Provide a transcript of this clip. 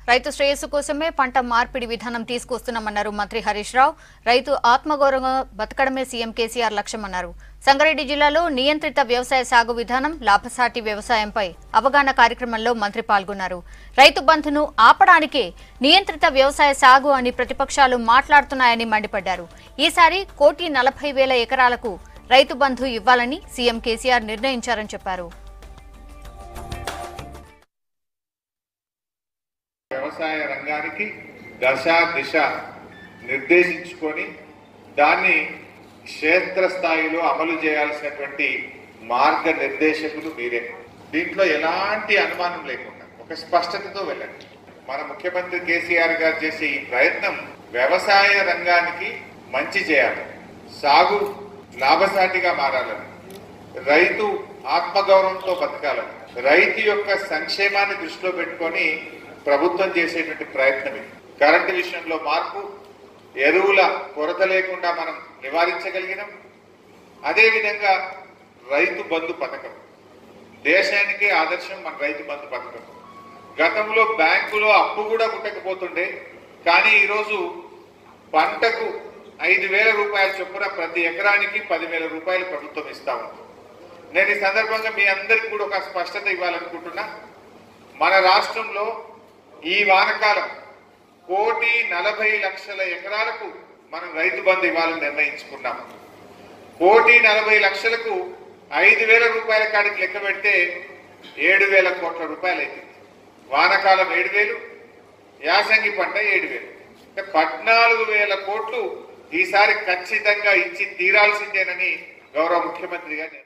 రైతు శ్రేయస్సు కోసమే పంట మార్పిడి విధానం తీసుకొస్తున్నామన్నారు మంత్రి హరీష్ రావు రైతు ఆత్మగౌరవంగా బతకడమే సీఎం కేసీఆర్ లక్ష్యమన్నారు సంగారెడ్డి జిల్లాలో నియంత్రిత వ్యవసాయ సాగు విధానం లాభసాటి వ్యవసాయంపై అవగాహన కార్యక్రమంలో మంత్రి పాల్గొన్నారు రైతు బంధును ఆపడానికే నియంత్రిత వ్యవసాయ సాగు అని ప్రతిపక్షాలు మాట్లాడుతున్నాయని మండిపడ్డారు ఈసారి కోటి నలభై వేల ఎకరాలకు రైతు బంధు ఇవ్వాలని సీఎం కేసీఆర్ నిర్ణయించారని చెప్పారు వ్యవసాయ రంగానికి దశ దిశ నిర్దేశించుకొని దాన్ని క్షేత్రస్థాయిలో అమలు చేయాల్సినటువంటి మార్గ నిర్దేశకులు మీరే దీంట్లో ఎలాంటి అనుమానం లేకుండా ఒక స్పష్టతతో వెళ్ళండి మన ముఖ్యమంత్రి కేసీఆర్ గారు చేసే ఈ ప్రయత్నం వ్యవసాయ రంగానికి మంచి చేయాలి సాగు లాభసాటిగా మారాలని రైతు ఆత్మగౌరవంతో బతకాలని రైతు యొక్క సంక్షేమాన్ని దృష్టిలో పెట్టుకొని ప్రభుత్వం చేసేటువంటి ప్రయత్నం ఇది కరెంటు విషయంలో మార్పు ఎరువుల కొరత లేకుండా మనం నివారించగలిగినాం అదేవిధంగా రైతు బంధు పథకం దేశానికే ఆదర్శం మన రైతు బంధు పథకం గతంలో బ్యాంకులో అప్పు కూడా పుట్టకపోతుండే కానీ ఈరోజు పంటకు ఐదు వేల రూపాయల చొప్పున ప్రతి ఎకరానికి పదివేల రూపాయలు ప్రభుత్వం ఇస్తా ఉంది నేను ఈ సందర్భంగా మీ అందరికి కూడా ఒక స్పష్టత ఇవ్వాలనుకుంటున్నా మన రాష్ట్రంలో ఈ వానకాలం కోటి నలభై లక్షల ఎకరాలకు మనం రైతు బంధు ఇవ్వాలని నిర్ణయించుకున్నాం కోటి నలభై లక్షలకు ఐదు వేల రూపాయల కాడికి లెక్క పెడితే ఏడు వేల కోట్ల రూపాయలు అవుతుంది వానకాలం ఏడు వేలు యాసంగి పంట ఏడు వేలు అంటే పద్నాలుగు వేల కోట్లు ఈసారి ఖచ్చితంగా ఇచ్చి తీరాల్సిందేనని గౌరవ ముఖ్యమంత్రి గారు